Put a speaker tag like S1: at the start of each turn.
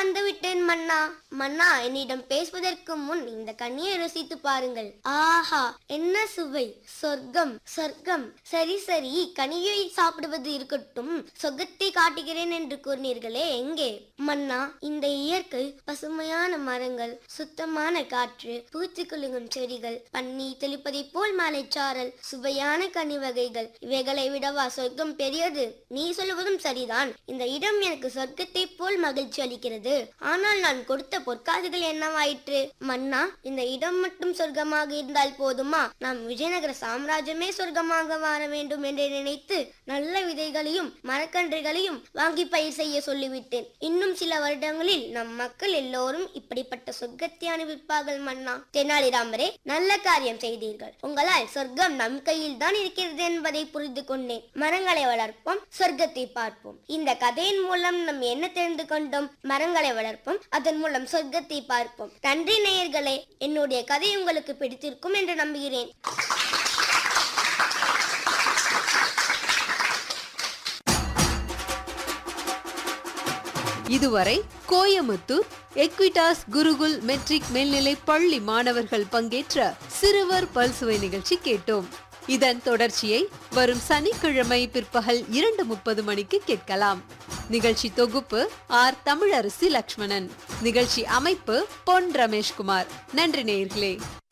S1: வந்துவிட்டேன் மன்னா மன்னா என்னிடம் பேசுவதற்கு முன் இந்த கனியை ருசித்து பாருங்கள் ஆஹா என்ன சுவை சொர்க்கம் சொர்க்கம் சரி சரி கனியை சாப்பிடுவது இருக்கட்டும் சொர்க்கத்தை காட்டுகிறேன் என்று கூறினீர்களே எங்கே மன்னா இந்த இயற்கை பசுமையான மரங்கள் சுத்தமான காற்று பூச்சி குலுங்கும் செடிகள் பன்னி தெளிப்பதைப் போல் மலைச்சாரல் சுவையான கனி வகைகள் இவைகளை விடவா சொர்க்கம் பெரியது நீ சொல்லுவதும் சரிதான் இந்த இடம் எனக்கு சொர்க்கத்தை போல் மகிழ்ச்சி அளிக்கிறது ஆனால் நான் கொடுத்த பொற்காசுகள் என்னவாயிற்று மன்னா இந்த இடம் மட்டும் சொர்க்கமாக இருந்தால் போதுமா நாம் விஜயநகர சாம்ராஜ்யமே சொர்க்கமாக வாழ வேண்டும் என்று நினைத்து நல்ல விதைகளையும் மரக்கன்றுகளையும் வாங்கி பயிர் செய்ய சொல்லிவிட்டேன் இன்னும் சில வருடங்களில் நம் மக்கள் எல்லோரும் இப்படிப்பட்ட சொர்க்கத்தை அனுபவிப்பார்கள் மன்னா தெனாலிராமரே நல்ல காரியம் செய்தீர்கள் உங்களால் சொர்க்கம் நம் கையில் தான் இருக்கிறது என்பதை புரிந்து கொண்டேன் மரங்களை வளர்ப்போம் சொர்க்கத்தை பார்ப்போம் இந்த கதையின் மூலம் நாம் என்ன தெரிந்து கொண்டோம் மரங்களை வளர்ப்போம் அதன் மூலம் சொர்க்கத்தை பார்ப்போம் நன்றி நேயர்களே என்னுடைய கதை உங்களுக்கு பிடித்திருக்கும் என்று நம்புகிறேன்
S2: இதுவரை கோயமுத்தூர் எக்விடாஸ் குருகுல் மெட்ரிக் மேல்நிலை பள்ளி மாணவர்கள் பங்கேற்ற சிறுவர் பல்சுவை நிகழ்ச்சி கேட்டோம் இதன் தொடர்ச்சியை வரும் சனிக்கிழமை பிற்பகல் இரண்டு முப்பது மணிக்கு கேட்கலாம் நிகழ்ச்சி தொகுப்பு ஆர் தமிழரசி லக்ஷ்மணன் நிகழ்ச்சி அமைப்பு பொன் ரமேஷ்குமார் நன்றி நேயர்களே